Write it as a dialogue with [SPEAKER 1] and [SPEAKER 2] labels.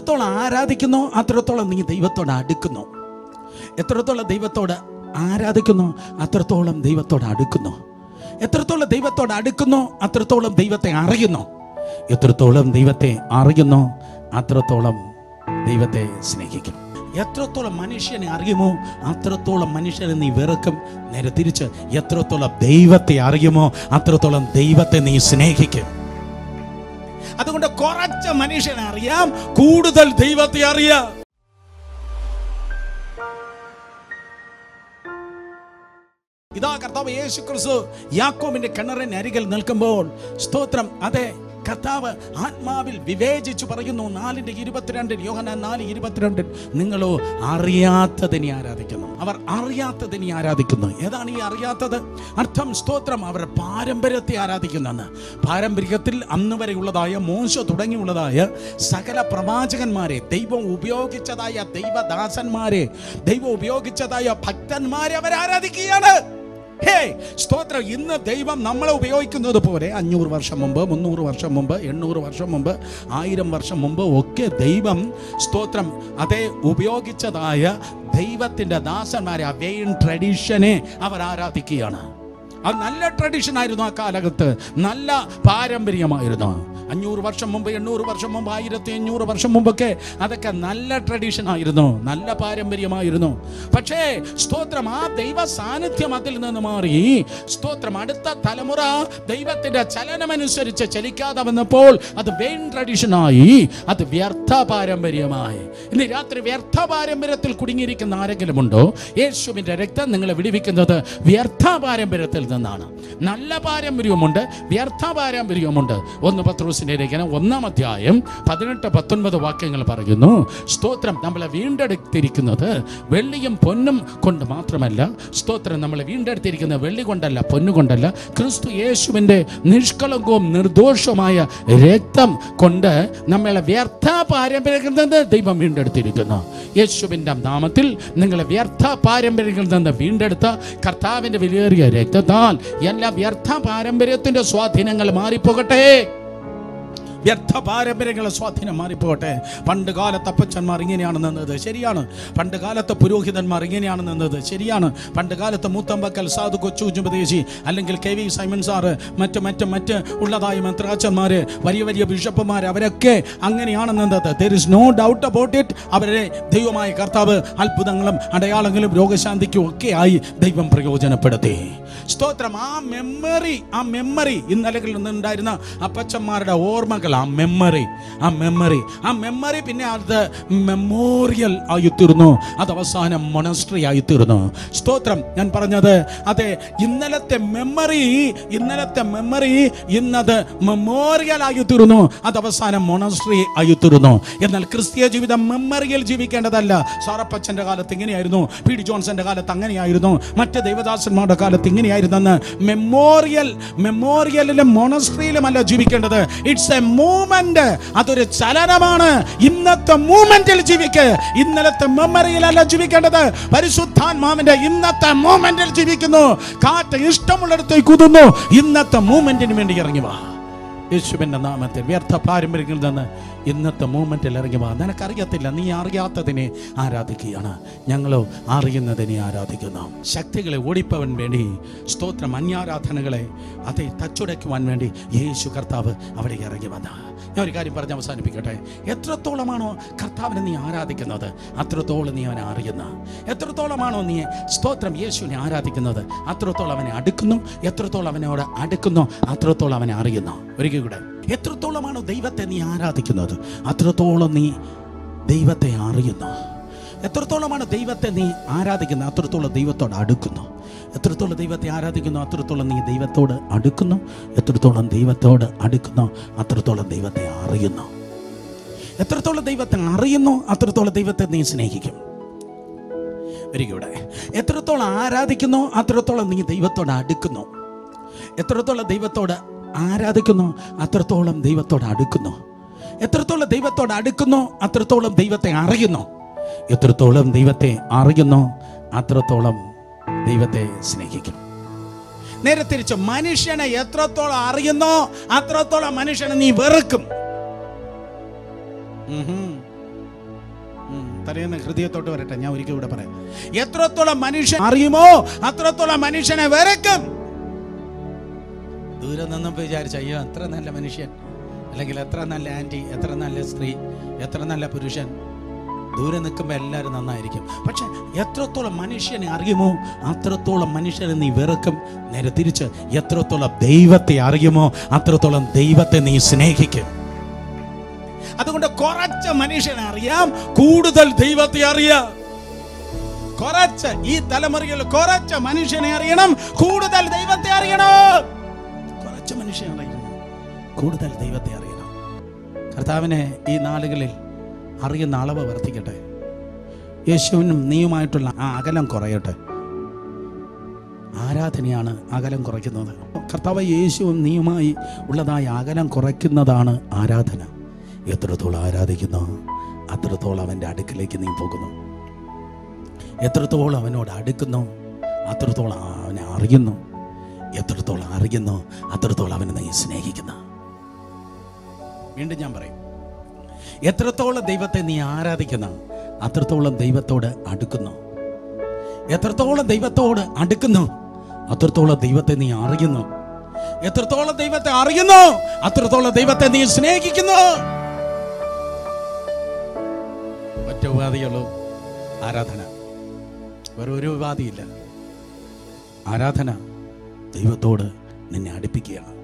[SPEAKER 1] എത്രത്തോളം ആരാധിക്കുന്നോ അത്രത്തോളം നീ ദൈവത്തോട് അടുക്കുന്നു എത്രത്തോളം ദൈവത്തോട് ആരാധിക്കുന്നു അത്രത്തോളം ദൈവത്തോട് അടുക്കുന്നു എത്രത്തോളം ദൈവത്തോട് അടുക്കുന്നു അത്രത്തോളം ദൈവത്തെ അറിയുന്നു എത്രത്തോളം ദൈവത്തെ അറിയുന്നു അത്രത്തോളം ദൈവത്തെ സ്നേഹിക്കും എത്രത്തോളം മനുഷ്യനെ അറിയുമോ അത്രത്തോളം മനുഷ്യനെ നീ വെറുക്കും നേരെ തിരിച്ച് എത്രത്തോളം ദൈവത്തെ അറിയുമോ അത്രത്തോളം ദൈവത്തെ നീ സ്നേഹിക്കും അതുകൊണ്ട് കുറച്ച് മനുഷ്യനെ അറിയാം കൂടുതൽ ദൈവത്തെ അറിയാം ഇതാ കർത്താവ് യേശു ക്രിസ്തു യാക്കോബിന്റെ കിണറിന് അരികിൽ നിൽക്കുമ്പോൾ സ്തോത്രം അതെ കർത്താവ് ആത്മാവിൽ വിവേചിച്ചു പറയുന്നു നാലിന്റെ ഇരുപത്തിരണ്ടിൽ യോഹന നാല് ഇരുപത്തിരണ്ടിൽ നിങ്ങളോ അറിയാത്തതിനെ ആരാധിക്കുന്നു അവർ അറിയാത്തതിനെ ആരാധിക്കുന്നു ഏതാണ് ഈ അറിയാത്തത് അർത്ഥം സ്തോത്രം അവരുടെ പാരമ്പര്യത്തെ ആരാധിക്കുന്നെന്ന് പാരമ്പര്യത്തിൽ അന്ന് വരെ ഉള്ളതായ മോശ തുടങ്ങിയുള്ളതായ സകല പ്രവാചകന്മാരെ ദൈവം ഉപയോഗിച്ചതായ ദൈവദാസന്മാരെ ദൈവം ഉപയോഗിച്ചതായ ഭക്തന്മാരെ അവർ ആരാധിക്കുകയാണ് ഹേ സ്തോത്രം ഇന്ന് ദൈവം നമ്മളെ ഉപയോഗിക്കുന്നത് പോലെ അഞ്ഞൂറ് വർഷം മുമ്പ് മുന്നൂറ് വർഷം മുമ്പ് എണ്ണൂറ് വർഷം മുമ്പ് ആയിരം വർഷം മുമ്പ് ഒക്കെ ദൈവം സ്തോത്രം അതേ ഉപയോഗിച്ചതായ ദൈവത്തിൻ്റെ ദാസന്മാരെ ആ വെയിൻ ട്രഡീഷനെ അവർ ആരാധിക്കുകയാണ് അത് നല്ല ട്രഡീഷൻ ആയിരുന്നു ആ കാലഘട്ടത്ത് നല്ല പാരമ്പര്യമായിരുന്നു അഞ്ഞൂറ് വർഷം മുമ്പ് എണ്ണൂറ് വർഷം മുമ്പ് ആയിരത്തി അഞ്ഞൂറ് വർഷം മുമ്പൊക്കെ അതൊക്കെ നല്ല ട്രഡീഷൻ ആയിരുന്നു നല്ല പാരമ്പര്യമായിരുന്നു പക്ഷേ സ്തോത്രം ആ ദൈവ സാന്നിധ്യം അതിൽ നിന്ന് മാറി സ്തോത്രം അടുത്ത തലമുറ ദൈവത്തിന്റെ ചലനമനുസരിച്ച് ചലിക്കാതെ വന്നപ്പോൾ അത് വെയിൻ ട്രഡീഷനായി അത് വ്യർത്ഥ പാരമ്പര്യമായി ഇന്ന് രാത്രി വ്യർത്ഥ പാരമ്പര്യത്തിൽ കുടുങ്ങിയിരിക്കുന്ന ആരെങ്കിലും ഉണ്ടോ യേശുവിന്റെ രക്തം നിങ്ങളെ വിടിവിക്കുന്നത് വ്യർത്ഥ പാരമ്പര്യത്തിൽ നിന്നാണ് നല്ല പാരമ്പര്യവുമുണ്ട് വ്യർത്ഥ പാരമ്പര്യവുമുണ്ട് ഒന്ന് പത്രോസിന്റെ ലേഖനം ഒന്നാം അധ്യായം പതിനെട്ട് പത്തൊൻപത് വാക്യങ്ങൾ പറയുന്നു സ്തോത്രം നമ്മളെ വീണ്ടെടുത്തിരിക്കുന്നത് വെള്ളിയും പൊന്നും കൊണ്ട് മാത്രമല്ല സ്തോത്രം നമ്മളെ വീണ്ടെടുത്തിരിക്കുന്നത് വെള്ളി കൊണ്ടല്ല പൊന്നുകൊണ്ടല്ല ക്രിസ്തു യേശുവിൻ്റെ നിഷ്കളങ്കവും നിർദോഷവുമായ രക്തം കൊണ്ട് നമ്മളെ വ്യർത്ഥ പാരമ്പര്യങ്ങളിൽ നിന്ന് ദൈവം വീണ്ടെടുത്തിരിക്കുന്നു യേശുവിൻ്റെ നാമത്തിൽ നിങ്ങളെ വ്യർത്ഥ പാരമ്പര്യങ്ങളിൽ നിന്ന് വീണ്ടെടുത്ത കർത്താവിൻ്റെ വിലയേറിയ രക്തത്താൽ എല്ലാ വ്യർത്ഥ പാരമ്പര്യത്തിൻ്റെ സ്വാധീനങ്ങൾ മാറിപ്പോകട്ടെ വ്യർത്ഥ പാരമ്പര്യങ്ങളെ സ്വാധീനം മാറിപ്പോട്ടെ പണ്ട് കാലത്ത് അപ്പച്ചന്മാർ ഇങ്ങനെയാണ് നിന്നത് ശരിയാണ് പണ്ട് കാലത്ത് പുരോഹിതന്മാർ ഇങ്ങനെയാണ് നിന്നത് ശരിയാണ് പണ്ട് കാലത്ത് മൂത്തമ്പക്കൽ സാധു കൊച്ചു ഉപദേശി അല്ലെങ്കിൽ കെ വി സൈമൻ സാറ് മറ്റ് മറ്റ് മറ്റ് ഉള്ളതായ മന്ത്രാച്ചന്മാർ വലിയ വലിയ ബിഷപ്പുമാർ അവരൊക്കെ അങ്ങനെയാണ് നിന്നത് there is no doubt about it അവരെ ദൈവമായ കർത്താവ് അത്ഭുതങ്ങളും അടയാളങ്ങളും രോഗശാന്തിക്കും ഒക്കെ ആയി ദൈവം പ്രയോജനപ്പെടുത്തി സ്തോത്രം ആ മെമ്മറി ആ മെമ്മറി ഇന്നലകളിൽ നിന്നുണ്ടായിരുന്ന അപ്പച്ചന്മാരുടെ ഓർമ്മകൾ ആ മെമ്മറി ആ മെമ്മറി ആ മെമ്മറി പിന്നെ അത് മെമ്മോറിയൽ ആയിത്തീർന്നു അത് അവസാനം മൊണസ്ട്രി ആയിത്തീർന്നു സ്തോത്രം ഞാൻ പറഞ്ഞത് അതെ ഇന്നലത്തെ മെമ്മറി ഇന്നലത്തെ മെമ്മറി ഇന്നത് മെമ്മോറിയൽ ആയിത്തീർന്നു അത് അവസാനം മൊണസ്ട്രി ആയിത്തീർന്നു എന്നാൽ ക്രിസ്തീയ ജീവിതം മെമ്മറിയിൽ ജീവിക്കേണ്ടതല്ല സാറപ്പച്ചന്റെ കാലത്ത് ഇങ്ങനെയായിരുന്നു പി ഡി ജോൺസന്റെ കാലത്ത് അങ്ങനെയായിരുന്നു മറ്റ് ദൈവദാസന്മാരുടെ കാലത്ത് ഇങ്ങനെയായിരുന്നെന്ന് മെമ്മോറിയൽ മെമ്മോറിയലിലും മൊണസ്ട്രിയിലും അല്ല ജീവിക്കേണ്ടത് ഇറ്റ്സ് എ മൂവ്മെന്റ് അതൊരു ചലനമാണ് ഇന്നത്തെ മൂവ്മെന്റിൽ ജീവിക്ക് ഇന്നലത്തെ മെമ്മറിയിലല്ല ജീവിക്കേണ്ടത് പരിശുദ്ധാത്മാവിന്റെ ഇന്നത്തെ മൂവ്മെന്റിൽ ജീവിക്കുന്നു കാറ്റ് ഇഷ്ടമുള്ളിടത്തേക്ക് കുതുന്നു ഇന്നത്തെ മൂവ്മെന്റിന് വേണ്ടി ഇറങ്ങി വാ യേശുവിൻ്റെ നാമത്തിൽ വ്യർത്ഥ പാരമ്പര്യങ്ങളിൽ നിന്ന് ഇന്നത്തെ മൂമെൻറ്റിൽ ഇറങ്ങി വാ നിനക്കറിയത്തില്ല നീ അറിയാത്തതിനെ ആരാധിക്കുകയാണ് ഞങ്ങളോ അറിയുന്നതിനെ ആരാധിക്കുന്നു ശക്തികളെ ഓടിപ്പവൻ വേണ്ടി സ്തോത്രം അന്യാരാധനകളെ അതെ തച്ചുടയ്ക്കുവാൻ വേണ്ടി യേശു കർത്താവ് അവിടെ ഇറങ്ങി വന്ന ഞാൻ ഒരു കാര്യം പറഞ്ഞ് അവസാനിപ്പിക്കട്ടെ എത്രത്തോളമാണോ കർത്താവിനെ നീ ആരാധിക്കുന്നത് അത്രത്തോളം നീ അവനെ അറിയുന്ന എത്രത്തോളമാണോ നീ സ്തോത്രം യേശുവിനെ ആരാധിക്കുന്നത് അത്രത്തോളം അവനെ അടുക്കുന്നു എത്രത്തോളം അവനോട് അടുക്കുന്നു അത്രത്തോളം അവനെ അറിയുന്നു ഒരിക്കൽ കൂടെ എത്രത്തോളമാണോ ദൈവത്തെ നീ ആരാധിക്കുന്നത് അത്രത്തോളം നീ ദൈവത്തെ അറിയുന്നു എത്രത്തോളമാണ് ദൈവത്തെ നീ ആരാധിക്കുന്നത് അത്രത്തോളം ദൈവത്തോട് അടുക്കുന്നു എത്രത്തോളം ദൈവത്തെ ആരാധിക്കുന്നു അത്രത്തോളം നീ ദൈവത്തോട് അടുക്കുന്നു എത്രത്തോളം ദൈവത്തോട് അടുക്കുന്നു അത്രത്തോളം ദൈവത്തെ അറിയുന്നു എത്രത്തോളം ദൈവത്തെ അറിയുന്നു അത്രത്തോളം ദൈവത്തെ നീ സ്നേഹിക്കും വരികയുടെ എത്രത്തോളം ആരാധിക്കുന്നു അത്രത്തോളം നീ ദൈവത്തോട് അടുക്കുന്നു എത്രത്തോളം ദൈവത്തോട് ആരാധിക്കുന്നു അത്രത്തോളം ദൈവത്തോട് അടുക്കുന്നു എത്രത്തോളം ദൈവത്തോട് അടുക്കുന്നു അത്രത്തോളം ദൈവത്തെ അറിയുന്നു എത്രത്തോളം ദൈവത്തെ അറിയുന്നു അത്രത്തോളം ദൈവത്തെ സ്നേഹിക്കും നേരെ തിരിച്ച് മനുഷ്യനെ എത്രത്തോളം അറിയുന്നോ അത്രത്തോളം മനുഷ്യനെ നീ വെറുക്കും ഉഹും. ഉം, തലേന്ന് ഹൃദയത്തോട്ട് വരട്ടെ ഞാൻ ഒരിക്കൽ കൂടെ പറയാം എത്രത്തോളം മനുഷ്യൻ അറിയുമോ അത്രത്തോളം മനുഷ്യനെ വെറുക്കും ദൂരെ നിന്നപ്പോൾ വിചാരിച്ച അയ്യോ എത്ര നല്ല മനുഷ്യൻ അല്ലെങ്കിൽ എത്ര നല്ല ആൻറ്റി എത്ര നല്ല സ്ത്രീ എത്ര നല്ല പുരുഷൻ ദൂരെ നിൽക്കുമ്പോൾ എല്ലാവരും നന്നായിരിക്കും പക്ഷെ എത്രത്തോളം മനുഷ്യനെ അറിയുമോ അത്രത്തോളം മനുഷ്യനെ നീ വെറുക്കും നേരെ തിരിച്ച് എത്രത്തോളം ദൈവത്തെ അറിയുമോ അത്രത്തോളം ദൈവത്തെ നീ സ്നേഹിക്കും അതുകൊണ്ട് കുറച്ച് മനുഷ്യനെ അറിയാം കൂടുതൽ ദൈവത്തെ അറിയാം കുറച്ച് ഈ തലമുറയിൽ കുറച്ച് മനുഷ്യനെ അറിയണം കൂടുതൽ ദൈവത്തെ അറിയണം കുറച്ച് മനുഷ്യനെ അറിയണം കൂടുതൽ ദൈവത്തെ അറിയണം കർത്താവിനെ ഈ നാളുകളിൽ അറിയുന്ന അളവ് വർദ്ധിക്കട്ടെ യേശുവിനും നീയുമായിട്ടുള്ള ആ അകലം കുറയട്ടെ ആരാധനയാണ് അകലം കുറയ്ക്കുന്നത് കർത്താവ് യേശുവും നീയുമായി ഉള്ളതായ അകലം കുറയ്ക്കുന്നതാണ് ആരാധന എത്രത്തോളം ആരാധിക്കുന്നു അത്രത്തോളം അവൻ്റെ അടുക്കിലേക്ക് നീ പോകുന്നു എത്രത്തോളം അവനോട് അടുക്കുന്നു അത്രത്തോളം അവനെ അറിയുന്നു എത്രത്തോളം അറിയുന്നു അത്രത്തോളം അവനെ നീ സ്നേഹിക്കുന്നു വീണ്ടും ഞാൻ പറയും എത്രത്തോളം ദൈവത്തെ നീ ആരാധിക്കുന്നു അത്രത്തോളം ദൈവത്തോട് അടുക്കുന്നു എത്രത്തോളം ദൈവത്തോട് അടുക്കുന്നു അത്രത്തോളം ദൈവത്തെ നീ അറിയുന്നു എത്രത്തോളം ദൈവത്തെ അറിയുന്നു അത്രത്തോളം ദൈവത്തെ നീ സ്നേഹിക്കുന്നു ഒറ്റ ഉപാധിയുള്ളൂ ആരാധന വേറെ ഒരു ഉപാധിയില്ല ആരാധന ദൈവത്തോട് നിന്നെ അടുപ്പിക്കുകയാണ്